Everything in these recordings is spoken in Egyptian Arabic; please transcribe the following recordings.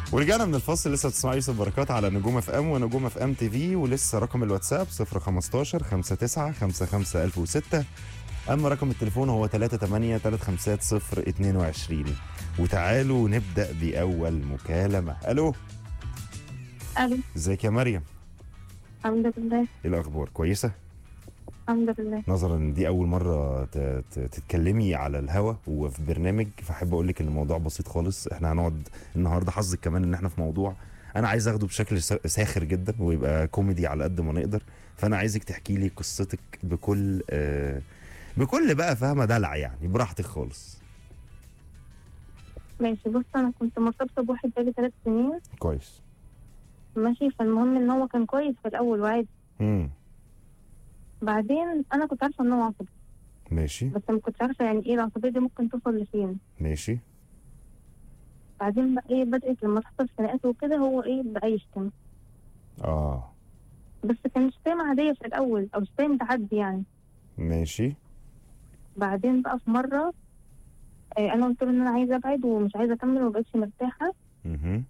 ورجعنا من الفاصل لسه بتسمعوا يوسف بركات على نجوم اف ام ونجوم اف ام تي في ولسه رقم الواتساب 015 59 55 1006 اما رقم التليفون هو 38 350 22 وتعالوا نبدا باول مكالمه الو الو ازيك يا مريم الحمد لله ايه الاخبار كويسه الحمد لله نظرا ان دي اول مره ت- ت- تتكلمي على الهوا وفي برنامج فاحب اقول لك ان الموضوع بسيط خالص احنا هنقعد النهارده حظك كمان ان احنا في موضوع انا عايز اخده بشكل سا- ساخر جدا ويبقى كوميدي على قد ما نقدر فانا عايزك تحكي لي قصتك بكل آه بكل بقى فاهمه دلع يعني براحتك خالص ماشي بص انا كنت مرتبطه بواحد بقالي ثلاث سنين كويس ماشي فالمهم ان هو كان كويس في الاول وعادي امم بعدين انا كنت عارفه ان هو عصبي ماشي بس ما كنتش عارفه يعني ايه العصبيه دي ممكن توصل لفين ماشي بعدين بقى ايه بدات لما تحصل خناقات وكده هو ايه بقى يشتم اه بس كان شتايم عاديه في الاول او شتايم تعدي يعني ماشي بعدين بقى في مره آه، انا قلت له ان انا عايزه ابعد ومش عايزه اكمل ومبقتش مرتاحه اها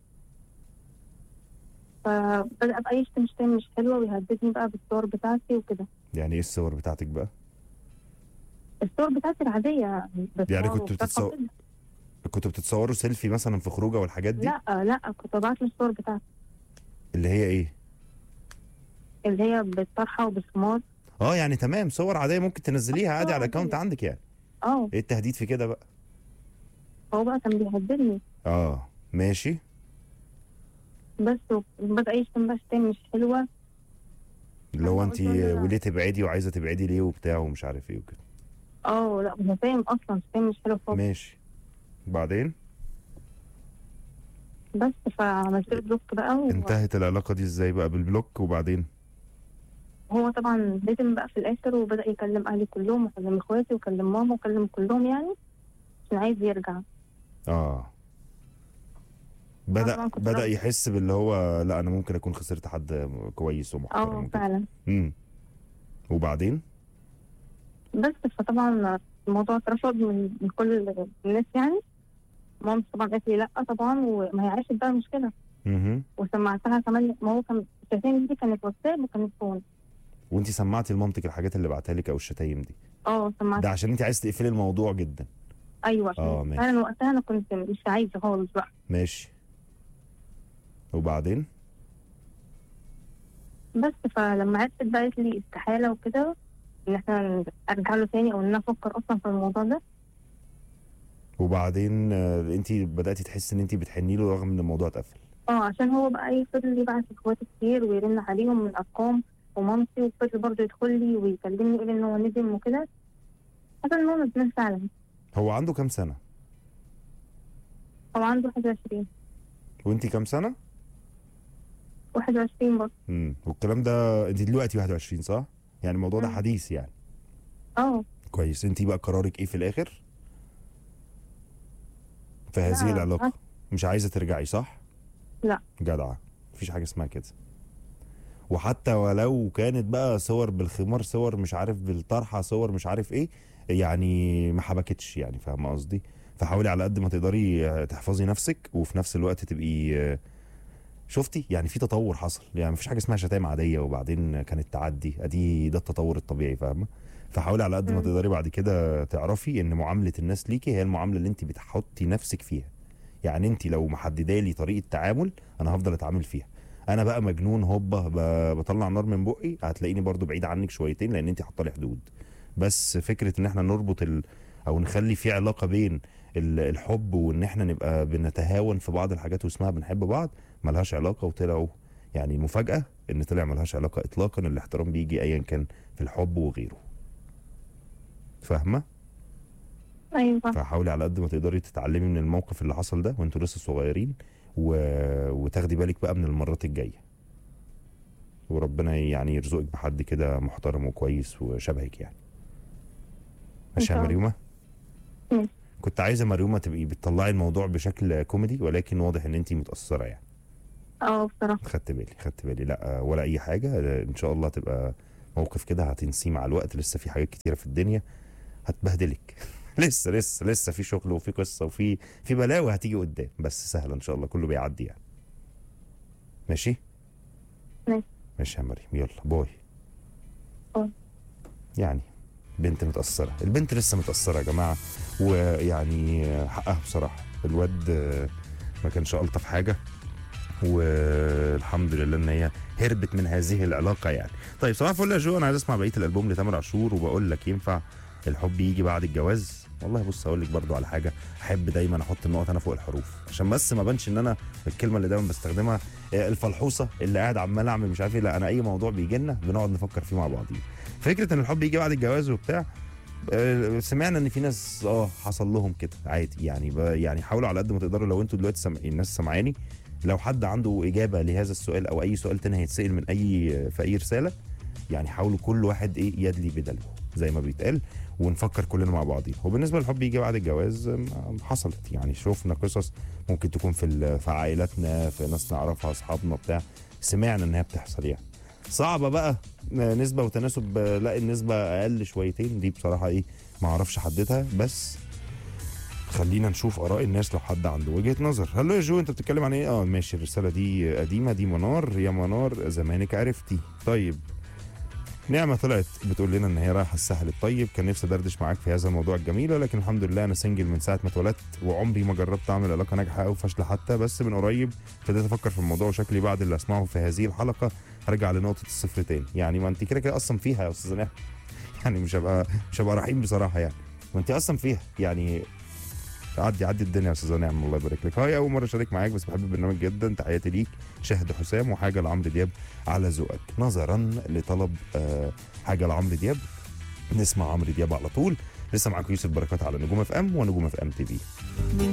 فبدا بقى يشتم شتايم مش حلوه ويهددني بقى بالصور بتاعتي وكده يعني ايه الصور بتاعتك بقى الصور بتاعتي العاديه يعني بصور كنت وبتاع بتتصور- وكده. كنتوا بتتصوروا سيلفي مثلا في خروجه والحاجات دي لا لا كنت ببعت له الصور بتاعتي اللي هي ايه اللي هي بالطرحه وبالخمار اه يعني تمام صور عاديه ممكن تنزليها عادي على عادية. الاكونت عندك يعني اه ايه التهديد في كده بقى هو بقى كان بيهددني اه ماشي بس بدا يشتم بقى شتايم مش حلوه اللي هو أنا انت قلت له لا. وليه تبعدي وعايزه تبعدي ليه وبتاع ومش عارف ايه وكده اه لا شتايم اصلا شتايم مش حلوه خالص ماشي بعدين بس فعملت له بلوك بقى و- انتهت العلاقه دي ازاي بقى بالبلوك وبعدين وهو طبعا ندم بقى في الاخر وبدا يكلم اهلي كلهم وكلم اخواتي وكلم ماما وكلم كلهم يعني عشان عايز يرجع اه طبعاً بدا كنت بدا رافضة. يحس باللي هو لا انا ممكن اكون خسرت حد كويس ومحترم اه وكده. فعلا امم وبعدين بس فطبعا الموضوع اترفض من من كل الناس يعني مامتي طبعا قالت لي لا طبعا وما هي عرفت بقى المشكله اها وسمعتها كمان ما هو كان الشتايم دي كانت واتساب وكانت فون وانت سمعتي لمامتك الحاجات اللي بعتها لك او الشتايم دي اه ده سمعتها عشان انت عايز تقفلي الموضوع جدا ايوه عشان آه، ماشي. فعلا وقتها انا كنت مش عايزه خالص بقى ماشي وبعدين بس فلما عرفت بقى قالت لي استحاله وكده ان احنا ارجع له تاني او ان انا افكر اصلا في الموضوع ده وبعدين آه، انت بداتي تحسي ان انت بتحني له رغم ان الموضوع اتقفل اه عشان هو بقى ايه فضل يبعت اخواتي كتير ويرن عليهم من ارقام ومامتي وفضل برضه يدخل لي ويكلمني يقول ان هو ندم وكده حتى ان هو ندمان فعلا هو عنده كام سنه هو عنده 21 وانت كام سنه 21 برضه امم والكلام ده انت دلوقتي 21 صح يعني الموضوع ده مم. حديث يعني اه كويس انت بقى قرارك ايه في الاخر في هذه لا، العلاقه مش عايزه ترجعي صح لا. جدعه مفيش حاجه اسمها كده وحتى ولو كانت بقى صور بالخمار صور مش عارف بالطرحه صور مش عارف ايه يعني ما حبكتش يعني فاهمه قصدي فحاولي على قد ما تقدري آه، تحفظي نفسك وفي نفس الوقت تبقي آه، شفتي يعني في تطور حصل يعني مفيش حاجه اسمها شتايم عاديه وبعدين كانت تعدي ادي ده التطور الطبيعي فاهمه فحاولي على قد ما مم. تقدري بعد كده تعرفي ان معامله الناس ليكي هي المعامله اللي انت بتحطي نفسك فيها يعني انت لو محدده لي طريقه تعامل انا هفضل اتعامل فيها انا بقى مجنون هوبا ب- بطلع نار من بقي هتلاقيني برضو بعيد عنك شويتين لان انت حاطه لي حدود بس فكره ان احنا نربط ال... او نخلي في علاقه بين ال- الحب وان احنا نبقى بنتهاون في بعض الحاجات واسمها بنحب بعض ملهاش علاقه وطلعوا يعني مفاجاه ان طلع ملهاش علاقه اطلاقا الاحترام بيجي ايا كان في الحب وغيره فاهمه ايوه فاهمة. فحاولي على قد ما تقدري تتعلمي من الموقف اللي حصل ده وانتوا لسه صغيرين و... وتاخدي بالك بقى من المرات الجايه وربنا يعني يرزقك بحد كده محترم وكويس وشبهك يعني ماشي يا شاء الله. مريومه ماشي. كنت عايزه مريومه تبقي بتطلعي الموضوع بشكل كوميدي ولكن واضح ان انت متاثره يعني اه بصراحه خدت بالي خدت بالي لا ولا اي حاجه ان شاء الله تبقى موقف كده هتنسيه مع الوقت لسه في حاجات كتيره في الدنيا هتبهدلك لسه لسه لسه في شغل وفي قصه وفي في بلاوي هتيجي قدام بس سهله ان شاء الله كله بيعدي يعني ماشي ماشي. ماشي يا مريم يلا باي باي. يعني بنت متأثرة البنت لسه متأثرة يا جماعة ويعني حقها بصراحة الواد آه، ما كانش ألطف حاجة والحمد لله ان هي هربت من هذه العلاقة يعني طيب صباح الفل يا جو انا عايز اسمع بقية الالبوم لتامر عاشور وبقول لك ينفع الحب يجي بعد الجواز والله بص اقول لك برضو على حاجه احب دايما احط النقط انا فوق الحروف عشان بس ما بانش ان انا الكلمه اللي دايما بستخدمها آه، الفلحوصه اللي قاعد عمال اعمل مش عارف ايه لا انا اي موضوع بيجي لنا بنقعد نفكر فيه مع بعضين فكره ان الحب يجي بعد الجواز وبتاع آه، سمعنا ان في ناس اه حصل لهم كده عادي يعني ب- يعني حاولوا على قد ما تقدروا لو انتوا دلوقتي سمع الناس سامعاني لو حد عنده اجابه لهذا السؤال او اي سؤال تاني هيتسال من اي في اي رساله يعني حاولوا كل واحد ايه يدلي بدلو زي ما بيتقال ونفكر كلنا مع بعضين وبالنسبه للحب يجي بعد الجواز أم، حصلت يعني شفنا قصص ممكن تكون في ال- في عائلاتنا في ناس نعرفها اصحابنا بتاع سمعنا انها بتحصل يعني صعبه بقى نسبه وتناسب لا النسبه اقل شويتين دي بصراحه ايه ما اعرفش احددها بس خلينا نشوف اراء الناس لو حد عنده وجهه نظر هلو يا جو انت بتتكلم عن ايه اه ماشي الرساله دي قديمه دي منار يا منار زمانك عرفتي طيب نعمة طلعت بتقول لنا ان هي رايحة الساحل الطيب كان نفسي ادردش معاك في هذا الموضوع الجميل ولكن الحمد لله انا سنجل من ساعة ما اتولدت وعمري ما جربت اعمل علاقة ناجحة او فاشلة حتى بس من قريب ابتديت افكر في الموضوع وشكلي بعد اللي اسمعه في هذه الحلقة هرجع لنقطة الصفر تاني يعني ما انت كده كده اصلا فيها يا استاذ نعمة يعني مش هبقى مش هبقى رحيم بصراحة يعني ما انت اصلا فيها يعني عدي عدي الدنيا يا استاذه نعم الله يبارك لك هاي اول مره اشارك معاك بس بحب البرنامج جدا تحياتي ليك شاهد حسام وحاجه لعمرو دياب على ذوقك نظرا لطلب آه حاجه لعمرو دياب نسمع عمرو دياب على طول لسه معاكم يوسف بركات على نجوم اف ام ونجوم اف ام تي في